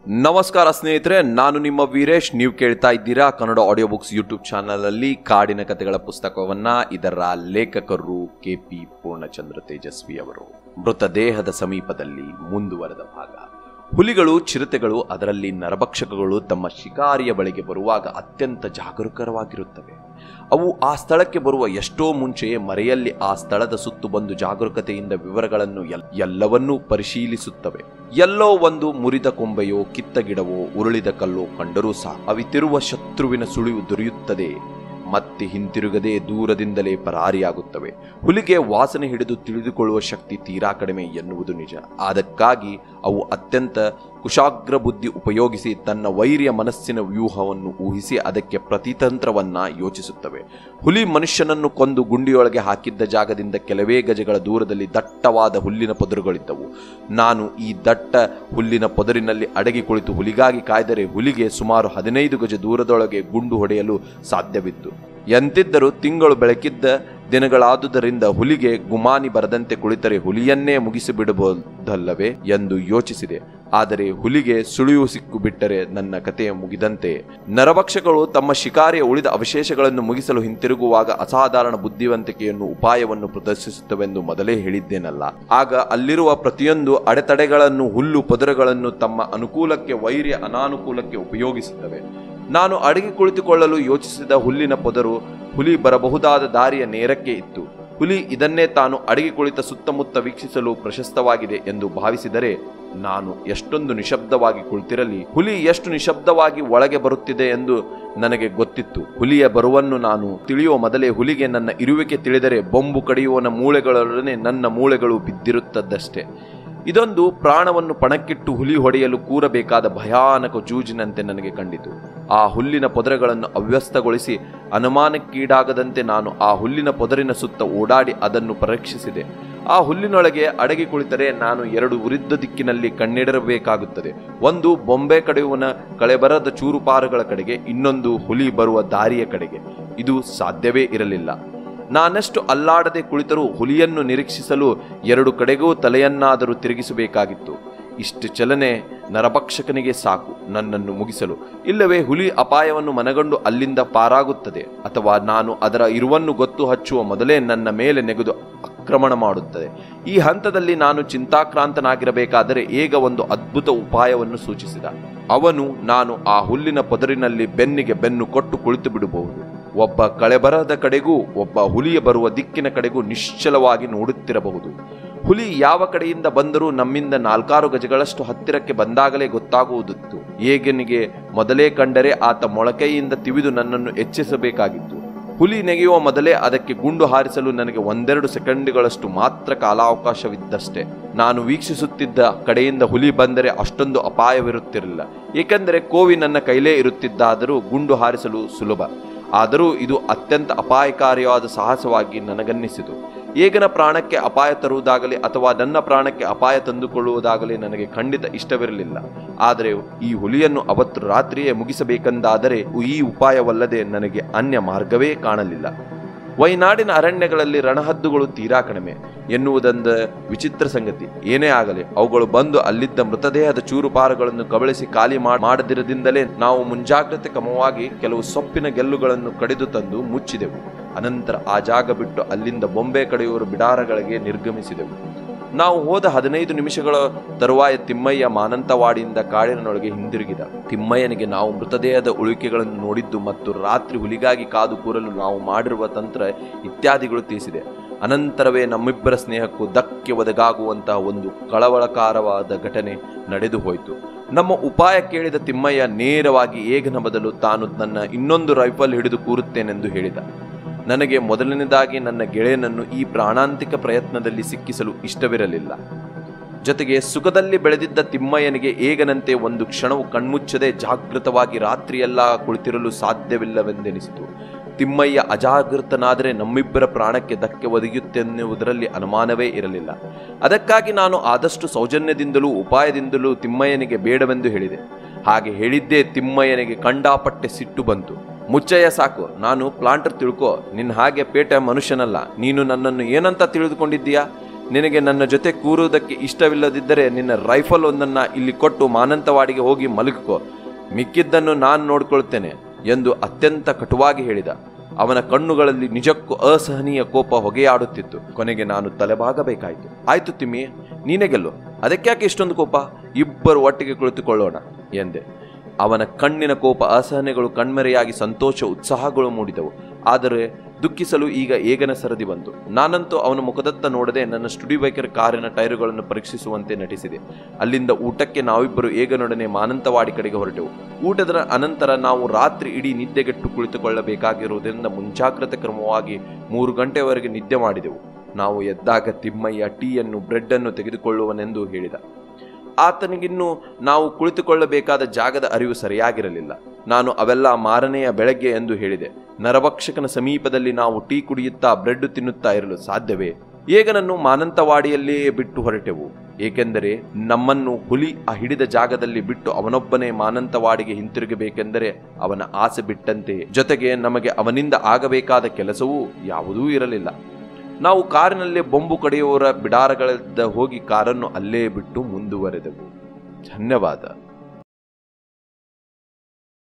ನಮಸ್ಕಾರ ಸ್ನೇಹಿತರೆ ನಾನು ನಿಮ್ಮ ವೀರೇಶ್ ನೀವು ಕೇಳ್ತಾ ಇದ್ದೀರಾ Kannada audio books YouTube channel ಅಲ್ಲಿ ಕಾಡಿನ ಕಥೆಗಳ ಪುಸ್ತಕವನ್ನ ಇದರ ಲೇಖಕರು ಕೆ ಪಿ ಪೂರ್ಣಚಂದ್ರ ತೇಜಸ್ವಿ ಅವರು ಮೃತದೇಹದ ಸಮೀಪದಲ್ಲಿ ಮುಂದುವರೆದ ಭಾಗ ಹುಲಿಗಳು ಚಿರತೆಗಳು ಅದರಲ್ಲಿ ನರಭಕ್ಷಕಗಳು ತಮ್ಮ ಶಿಕಾರಿಯ ಬಳಿಗೆ ಬರುವಾಗ ಅತ್ಯಂತ ಜಾಗರೂಕರವಾಗಿರುತ್ತವೆ ಅವು ಆ ಸ್ಥಳಕ್ಕೆ ಬರುವ ಎಷ್ಟೋ ಮುಂಚೆಯೇ ಮರೆಯಲ್ಲಿ ಆ ಸ್ಥಳದ ಸುತ್ತು ಬಂದು ಜಾಗರೂಕತೆಯಿಂದ ವಿವರಗಳನ್ನು ಎಲ್- ಎಲ್ಲವನ್ನೂ ಪರಿಶೀಲಿಸುತ್ತವೆ ಎಲ್ಲೋ ಒಂದು ಮುರಿದ ಕೊಂಬೆಯೋ ಕಿತ್ತ ಗಿಡವೋ ಉರುಳಿದ ಕಲ್ಲೋ ಕಂಡರೂ ಸಹ ಅವಿತಿರುವ ಶತ್ರುವಿನ ಸುಳಿವು ದೊರೆಯುತ್ತದೆ ಮತ್ತೆ ಹಿಂತಿರುಗದೆ ದೂರದಿಂದಲೇ ಪರಾರಿಯಾಗುತ್ತವೆ ಹುಲಿಗೆ ವಾಸನೆ ಹಿಡಿದು ತಿಳಿದುಕೊಳ್ಳುವ ಶಕ್ತಿ ತೀರಾ ಕಡಿಮೆ ಎನ್ನುವುದು ನಿಜ ಅದಕ್ಕಾಗಿ ಅವು ಅತ್ಯಂತ ಕುಶಾಗ್ರ ಬುದ್ಧಿ ಉಪಯೋಗಿಸಿ ತನ್ನ ವೈರ್ಯ ಮನಸ್ಸಿನ ವ್ಯೂಹವನ್ನು ಊಹಿಸಿ ಅದಕ್ಕೆ ಪ್ರತಿತಂತ್ರವನ್ನ ಯೋಚಿಸುತ್ತವೆ ಹುಲಿ ಮನುಷ್ಯನನ್ನು ಕೊಂದು ಗುಂಡಿಯೊಳಗೆ ಹಾಕಿದ್ದ ಜಾಗದಿಂದ ಕೆಲವೇ ಗಜಗಳ ದೂರದಲ್ಲಿ ದಟ್ಟವಾದ ಹುಲ್ಲಿನ ಪೊದರುಗಳಿದ್ದವು ನಾನು ಈ ದಟ್ಟ ಹುಲ್ಲಿನ ಪೊದರಿನಲ್ಲಿ ಅಡಗಿ ಕುಳಿತು ಹುಲಿಗಾಗಿ ಕಾಯ್ದರೆ ಹುಲಿಗೆ ಸುಮಾರು ಹದಿನೈದು ಗಜ ದೂರದೊಳಗೆ ಗುಂಡು ಹೊಡೆಯಲು ಸಾಧ್ಯವಿತ್ತು ಎಂತಿದ್ದರೂ ತಿಂಗಳು ಬೆಳಕಿದ್ದ ದಿನಗಳಾದುದರಿಂದ ಹುಲಿಗೆ ಗುಮಾನಿ ಬರದಂತೆ ಕುಳಿತರೆ ಹುಲಿಯನ್ನೇ ಮುಗಿಸಿಬಿಡಬಹುದಲ್ಲವೇ ಎಂದು ಯೋಚಿಸಿದೆ ಆದರೆ ಹುಲಿಗೆ ಸುಳಿವು ಸಿಕ್ಕು ಬಿಟ್ಟರೆ ನನ್ನ ಕಥೆಯ ಮುಗಿದಂತೆ ನರಭಕ್ಷಕಗಳು ತಮ್ಮ ಶಿಕಾರಿಯ ಉಳಿದ ಅವಶೇಷಗಳನ್ನು ಮುಗಿಸಲು ಹಿಂತಿರುಗುವಾಗ ಅಸಾಧಾರಣ ಬುದ್ಧಿವಂತಿಕೆಯನ್ನು ಉಪಾಯವನ್ನು ಪ್ರದರ್ಶಿಸುತ್ತವೆಂದು ಮೊದಲೇ ಹೇಳಿದ್ದೇನಲ್ಲ ಆಗ ಅಲ್ಲಿರುವ ಪ್ರತಿಯೊಂದು ಅಡೆತಡೆಗಳನ್ನು ಹುಲ್ಲು ಪೊದರುಗಳನ್ನು ತಮ್ಮ ಅನುಕೂಲಕ್ಕೆ ವೈರ್ಯ ಅನಾನುಕೂಲಕ್ಕೆ ಉಪಯೋಗಿಸುತ್ತವೆ ನಾನು ಅಡಗಿ ಕುಳಿತುಕೊಳ್ಳಲು ಯೋಚಿಸಿದ ಹುಲ್ಲಿನ ಪೊದರು ಹುಲಿ ಬರಬಹುದಾದ ದಾರಿಯ ನೇರಕ್ಕೆ ಇತ್ತು ಹುಲಿ ಇದನ್ನೇ ತಾನು ಅಡಗಿ ಕುಳಿತ ಸುತ್ತಮುತ್ತ ವೀಕ್ಷಿಸಲು ಪ್ರಶಸ್ತವಾಗಿದೆ ಎಂದು ಭಾವಿಸಿದರೆ ನಾನು ಎಷ್ಟೊಂದು ನಿಶಬ್ದವಾಗಿ ಕುಳಿತಿರಲಿ ಹುಲಿ ಎಷ್ಟು ನಿಶಬ್ದವಾಗಿ ಒಳಗೆ ಬರುತ್ತಿದೆ ಎಂದು ನನಗೆ ಗೊತ್ತಿತ್ತು ಹುಲಿಯ ಬರುವನ್ನು ನಾನು ತಿಳಿಯುವ ಮೊದಲೇ ಹುಲಿಗೆ ನನ್ನ ಇರುವಿಕೆ ತಿಳಿದರೆ ಬೊಂಬು ಕಡಿಯುವನ ಮೂಳೆಗಳೊಡನೆ ನನ್ನ ಮೂಳೆಗಳು ಬಿದ್ದಿರುತ್ತದಷ್ಟೇ ಇದೊಂದು ಪ್ರಾಣವನ್ನು ಪಣಕ್ಕಿಟ್ಟು ಹುಲಿ ಹೊಡೆಯಲು ಕೂರಬೇಕಾದ ಭಯಾನಕ ಜೂಜಿನಂತೆ ನನಗೆ ಕಂಡಿತು ಆ ಹುಲ್ಲಿನ ಪೊದರೆಗಳನ್ನು ಅವ್ಯಸ್ತಗೊಳಿಸಿ ಅನುಮಾನಕ್ಕೀಡಾಗದಂತೆ ನಾನು ಆ ಹುಲ್ಲಿನ ಪೊದರಿನ ಸುತ್ತ ಓಡಾಡಿ ಅದನ್ನು ಪರೀಕ್ಷಿಸಿದೆ ಆ ಹುಲ್ಲಿನೊಳಗೆ ಅಡಗಿ ಕುಳಿತರೆ ನಾನು ಎರಡು ವಿರುದ್ಧ ದಿಕ್ಕಿನಲ್ಲಿ ಕಣ್ಣಿಡಬೇಕಾಗುತ್ತದೆ ಒಂದು ಬೊಂಬೆ ಕಡೆಯುವನ ಕಳೆಬರದ ಚೂರುಪಾರುಗಳ ಕಡೆಗೆ ಇನ್ನೊಂದು ಹುಲಿ ಬರುವ ದಾರಿಯ ಕಡೆಗೆ ಇದು ಸಾಧ್ಯವೇ ಇರಲಿಲ್ಲ ನಾನೆಷ್ಟು ಅಲ್ಲಾಡದೆ ಕುಳಿತರೂ ಹುಲಿಯನ್ನು ನಿರೀಕ್ಷಿಸಲು ಎರಡು ಕಡೆಗೂ ತಲೆಯನ್ನಾದರೂ ತಿರುಗಿಸಬೇಕಾಗಿತ್ತು ಇಷ್ಟು ಚಲನೆ ನರಭಕ್ಷಕನಿಗೆ ಸಾಕು ನನ್ನನ್ನು ಮುಗಿಸಲು ಇಲ್ಲವೇ ಹುಲಿ ಅಪಾಯವನ್ನು ಮನಗಂಡು ಅಲ್ಲಿಂದ ಪಾರಾಗುತ್ತದೆ ಅಥವಾ ನಾನು ಅದರ ಇರುವನ್ನು ಗೊತ್ತು ಹಚ್ಚುವ ಮೊದಲೇ ನನ್ನ ಮೇಲೆ ನೆಗೆದು ಆಕ್ರಮಣ ಮಾಡುತ್ತದೆ ಈ ಹಂತದಲ್ಲಿ ನಾನು ಚಿಂತಾಕ್ರಾಂತನಾಗಿರಬೇಕಾದರೆ ಈಗ ಒಂದು ಅದ್ಭುತ ಉಪಾಯವನ್ನು ಸೂಚಿಸಿದ ಅವನು ನಾನು ಆ ಹುಲ್ಲಿನ ಪೊದರಿನಲ್ಲಿ ಬೆನ್ನಿಗೆ ಬೆನ್ನು ಕೊಟ್ಟು ಕುಳಿತು ಬಿಡಬಹುದು ಒಬ್ಬ ಕಳೆಬರದ ಕಡೆಗೂ ಒಬ್ಬ ಹುಲಿಯ ಬರುವ ದಿಕ್ಕಿನ ಕಡೆಗೂ ನಿಶ್ಚಲವಾಗಿ ನೋಡುತ್ತಿರಬಹುದು ಹುಲಿ ಯಾವ ಕಡೆಯಿಂದ ಬಂದರೂ ನಮ್ಮಿಂದ ನಾಲ್ಕಾರು ಗಜಗಳಷ್ಟು ಹತ್ತಿರಕ್ಕೆ ಬಂದಾಗಲೇ ಗೊತ್ತಾಗುವುದಿತ್ತು ಏಗನಿಗೆ ಮೊದಲೇ ಕಂಡರೆ ಆತ ಮೊಳಕೆಯಿಂದ ತಿವಿದು ನನ್ನನ್ನು ಎಚ್ಚರಿಸಬೇಕಾಗಿತ್ತು ಹುಲಿ ನೆಗೆಯುವ ಮೊದಲೇ ಅದಕ್ಕೆ ಗುಂಡು ಹಾರಿಸಲು ನನಗೆ ಒಂದೆರಡು ಸೆಕೆಂಡ್ಗಳಷ್ಟು ಮಾತ್ರ ಕಾಲಾವಕಾಶವಿದ್ದಷ್ಟೇ ನಾನು ವೀಕ್ಷಿಸುತ್ತಿದ್ದ ಕಡೆಯಿಂದ ಹುಲಿ ಬಂದರೆ ಅಷ್ಟೊಂದು ಅಪಾಯವಿರುತ್ತಿರಲಿಲ್ಲ ಏಕೆಂದರೆ ಕೋವಿ ನನ್ನ ಕೈಲೇ ಇರುತ್ತಿದ್ದಾದರೂ ಗುಂಡು ಹಾರಿಸಲು ಸುಲಭ ಆದರೂ ಇದು ಅತ್ಯಂತ ಅಪಾಯಕಾರಿಯಾದ ಸಾಹಸವಾಗಿ ನನಗನ್ನಿಸಿತು ಏಗನ ಪ್ರಾಣಕ್ಕೆ ಅಪಾಯ ತರುವುದಾಗಲಿ ಅಥವಾ ನನ್ನ ಪ್ರಾಣಕ್ಕೆ ಅಪಾಯ ತಂದುಕೊಳ್ಳುವುದಾಗಲಿ ನನಗೆ ಖಂಡಿತ ಇಷ್ಟವಿರಲಿಲ್ಲ ಆದರೆ ಈ ಹುಲಿಯನ್ನು ಅವತ್ತು ರಾತ್ರಿಯೇ ಮುಗಿಸಬೇಕೆಂದಾದರೆ ಈ ಉಪಾಯವಲ್ಲದೆ ನನಗೆ ಅನ್ಯ ಮಾರ್ಗವೇ ಕಾಣಲಿಲ್ಲ ವೈನಾಡಿನ ಅರಣ್ಯಗಳಲ್ಲಿ ರಣಹದ್ದುಗಳು ತೀರಾ ಕಡಿಮೆ ಎನ್ನುವುದೊಂದು ವಿಚಿತ್ರ ಸಂಗತಿ ಏನೇ ಆಗಲಿ ಅವುಗಳು ಬಂದು ಅಲ್ಲಿದ್ದ ಮೃತದೇಹದ ಚೂರುಪಾರುಗಳನ್ನು ಕಬಳಿಸಿ ಖಾಲಿ ಮಾಡ್- ಮಾಡದಿರದಿಂದಲೇ ನಾವು ಮುಂಜಾಗ್ರತೆ ಕ್ರಮವಾಗಿ ಕೆಲವು ಸೊಪ್ಪಿನ ಗೆಲ್ಲುಗಳನ್ನು ಕಡಿದು ತಂದು ಮುಚ್ಚಿದೆವು ಅನಂತರ ಆ ಜಾಗ ಬಿಟ್ಟು ಅಲ್ಲಿಂದ ಬೊಂಬೆ ಕಡೆಯುವರು ಬಿಡಾರಗಳಿಗೆ ನಿರ್ಗಮಿಸಿದೆವು ನಾವು ಹೋದ ಹದಿನೈದು ನಿಮಿಷಗಳ ತರುವಾಯ ತಿಮ್ಮಯ್ಯ ಮಾನಂತವಾಡಿಯಿಂದ ಕಾಡಿನೊಳಗೆ ಹಿಂದಿರುಗಿದ ತಿಮ್ಮಯ್ಯನಿಗೆ ನಾವು ಮೃತದೇಹದ ಉಳಿಕೆಗಳನ್ನು ನೋಡಿದ್ದು ಮತ್ತು ರಾತ್ರಿ ಹುಲಿಗಾಗಿ ಕಾದು ಕೂರಲು ನಾವು ಮಾಡಿರುವ ತಂತ್ರ ಇತ್ಯಾದಿಗಳು ತಿಳಿಸಿದೆ ಅನಂತರವೇ ನಮ್ಮಿಬ್ಬರ ಸ್ನೇಹಕ್ಕೂ ಧಕ್ಕೆ ಒದಗಾಗುವಂತಹ ಒಂದು ಕಳವಳಕಾರವಾದ ಘಟನೆ ನಡೆದು ಹೋಯಿತು ನಮ್ಮ ಉಪಾಯ ಕೇಳಿದ ತಿಮ್ಮಯ್ಯ ನೇರವಾಗಿ ಏಗನ ಬದಲು ತಾನು ನನ್ನ ಇನ್ನೊಂದು ರೈಫಲ್ ಹಿಡಿದು ಕೂರುತ್ತೇನೆಂದು ಹೇಳಿದ ನನಗೆ ಮೊದಲನೇದಾಗಿ ನನ್ನ ಗೆಳೆಯನನ್ನು ಈ ಪ್ರಾಣಾಂತಿಕ ಪ್ರಯತ್ನದಲ್ಲಿ ಸಿಕ್ಕಿಸಲು ಇಷ್ಟವಿರಲಿಲ್ಲ ಜೊತೆಗೆ ಸುಖದಲ್ಲಿ ಬೆಳೆದಿದ್ದ ತಿಮ್ಮಯ್ಯನಿಗೆ ಏಗನಂತೆ ಒಂದು ಕ್ಷಣವು ಕಣ್ಮುಚ್ಚದೆ ಜಾಗೃತವಾಗಿ ರಾತ್ರಿಯೆಲ್ಲ ಕುಳಿತಿರಲು ಸಾಧ್ಯವಿಲ್ಲವೆಂದೆನಿಸಿತು ತಿಮ್ಮಯ್ಯ ಅಜಾಗೃತನಾದರೆ ನಮ್ಮಿಬ್ಬರ ಪ್ರಾಣಕ್ಕೆ ಧಕ್ಕೆ ಒದಗುತ್ತೆನ್ನುವುದರಲ್ಲಿ ಅನುಮಾನವೇ ಇರಲಿಲ್ಲ ಅದಕ್ಕಾಗಿ ನಾನು ಆದಷ್ಟು ಸೌಜನ್ಯದಿಂದಲೂ ಉಪಾಯದಿಂದಲೂ ತಿಮ್ಮಯ್ಯನಿಗೆ ಬೇಡವೆಂದು ಹೇಳಿದೆ ಹಾಗೆ ಹೇಳಿದ್ದೇ ತಿಮ್ಮಯ್ಯನಿಗೆ ಕಂಡಾಪಟ್ಟೆ ಸಿಟ್ಟು ಬಂತು ಮುಚ್ಚಯ್ಯ ಸಾಕು ನಾನು ಪ್ಲಾಂಟರ್ ತಿಳ್ಕೊ ನಿನ್ನ ಹಾಗೆ ಪೇಟೆ ಮನುಷ್ಯನಲ್ಲ ನೀನು ನನ್ನನ್ನು ಏನಂತ ತಿಳಿದುಕೊಂಡಿದ್ದೀಯಾ ನಿನಗೆ ನನ್ನ ಜೊತೆ ಕೂರುವುದಕ್ಕೆ ಇಷ್ಟವಿಲ್ಲದಿದ್ದರೆ ನಿನ್ನ ರೈಫಲ್ ಒಂದನ್ನ ಇಲ್ಲಿ ಕೊಟ್ಟು ಮಾನಂತವಾಡಿಗೆ ಹೋಗಿ ಮಲಗಿಕೋ ಮಿಕ್ಕಿದ್ದನ್ನು ನಾನು ನೋಡ್ಕೊಳ್ತೇನೆ ಎಂದು ಅತ್ಯಂತ ಕಟುವಾಗಿ ಹೇಳಿದ ಅವನ ಕಣ್ಣುಗಳಲ್ಲಿ ನಿಜಕ್ಕೂ ಅಸಹನೀಯ ಕೋಪ ಹೊಗೆಯಾಡುತ್ತಿತ್ತು ಕೊನೆಗೆ ನಾನು ತಲೆಬಾಗಬೇಕಾಯಿತು ಆಯ್ತು ತಿಮ್ಮಿ ನೀನೇ ಗೆಲ್ಲು ಅದಕ್ಕ್ಯಾಕೆ ಇಷ್ಟೊಂದು ಕೋಪ ಇಬ್ಬರು ಒಟ್ಟಿಗೆ ಕುಳಿತುಕೊಳ್ಳೋಣ ಎಂದೆ ಅವನ ಕಣ್ಣಿನ ಕೋಪ ಅಸಹನೆಗಳು ಕಣ್ಮೆರೆಯಾಗಿ ಸಂತೋಷ ಉತ್ಸಾಹಗಳು ಮೂಡಿದವು ಆದರೆ ದುಃಖಿಸಲು ಈಗ ಏಗನ ಸರದಿ ಬಂತು ನಾನಂತೂ ಅವನ ಮುಖದತ್ತ ನೋಡದೆ ನನ್ನ ಸ್ಟುಡಿಯೋ ಬೈಕರ್ ಕಾರಿನ ಟೈರುಗಳನ್ನು ಪರೀಕ್ಷಿಸುವಂತೆ ನಟಿಸಿದೆ ಅಲ್ಲಿಂದ ಊಟಕ್ಕೆ ನಾವಿಬ್ಬರು ಏಗನೊಡನೆ ಮಾನಂತವಾಡಿ ಕಡೆಗೆ ಹೊರಟೆವು ಊಟದ ಅನಂತರ ನಾವು ರಾತ್ರಿ ಇಡೀ ನಿದ್ದೆಗೆಟ್ಟು ಕುಳಿತುಕೊಳ್ಳಬೇಕಾಗಿರುವುದರಿಂದ ಮುಂಜಾಗ್ರತೆ ಕ್ರಮವಾಗಿ ಮೂರು ಗಂಟೆವರೆಗೆ ನಿದ್ದೆ ಮಾಡಿದೆವು ನಾವು ಎದ್ದಾಗ ತಿಮ್ಮಯ್ಯ ಟೀಯನ್ನು ಬ್ರೆಡ್ಡನ್ನು ತೆಗೆದುಕೊಳ್ಳುವನೆಂದು ಹೇಳಿದ ಆತನಿಗಿನ್ನೂ ನಾವು ಕುಳಿತುಕೊಳ್ಳಬೇಕಾದ ಜಾಗದ ಅರಿವು ಸರಿಯಾಗಿರಲಿಲ್ಲ ನಾನು ಅವೆಲ್ಲ ಮಾರನೆಯ ಬೆಳಗ್ಗೆ ಎಂದು ಹೇಳಿದೆ ನರಭಕ್ಷಕನ ಸಮೀಪದಲ್ಲಿ ನಾವು ಟೀ ಕುಡಿಯುತ್ತಾ ಬ್ರೆಡ್ ತಿನ್ನುತ್ತಾ ಇರಲು ಸಾಧ್ಯವೇ ಏಗನನ್ನು ಮಾನಂತವಾಡಿಯಲ್ಲೇ ಬಿಟ್ಟು ಹೊರಟೆವು ಏಕೆಂದರೆ ನಮ್ಮನ್ನು ಹುಲಿ ಆ ಹಿಡಿದ ಜಾಗದಲ್ಲಿ ಬಿಟ್ಟು ಅವನೊಬ್ಬನೇ ಮಾನಂತವಾಡಿಗೆ ಹಿಂತಿರುಗಬೇಕೆಂದರೆ ಅವನ ಆಸೆ ಬಿಟ್ಟಂತೆ ಜೊತೆಗೆ ನಮಗೆ ಅವನಿಂದ ಆಗಬೇಕಾದ ಕೆಲಸವೂ ಯಾವುದೂ ಇರಲಿಲ್ಲ ನಾವು ಕಾರಿನಲ್ಲೇ ಬೊಂಬು ಕಡೆಯುವವರ ಬಿಡಾರಗಳಿಂದ ಹೋಗಿ ಕಾರನ್ನು ಅಲ್ಲೇ ಬಿಟ್ಟು ಮುಂದುವರೆದೆವು ಧನ್ಯವಾದ